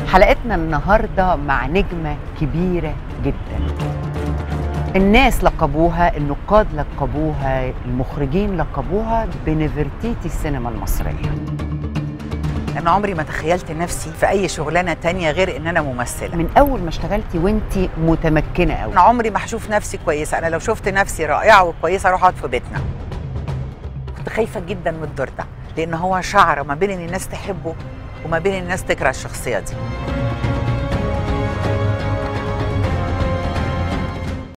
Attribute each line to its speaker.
Speaker 1: حلقتنا النهارده مع نجمه كبيره جدا الناس لقبوها النقاد لقبوها المخرجين لقبوها بنفرتيتي السينما المصريه
Speaker 2: انا عمري ما تخيلت نفسي في اي شغلانه تانية غير ان انا ممثله
Speaker 1: من اول ما اشتغلتي وانت متمكنه قوي
Speaker 2: انا عمري ما هشوف نفسي كويسه انا لو شفت نفسي رائعه وكويسه اروح اقعد في بيتنا كنت خايفه جدا من الدور ده لان هو شعره ما بين ان الناس تحبه وما بين الناس تكره الشخصيه دي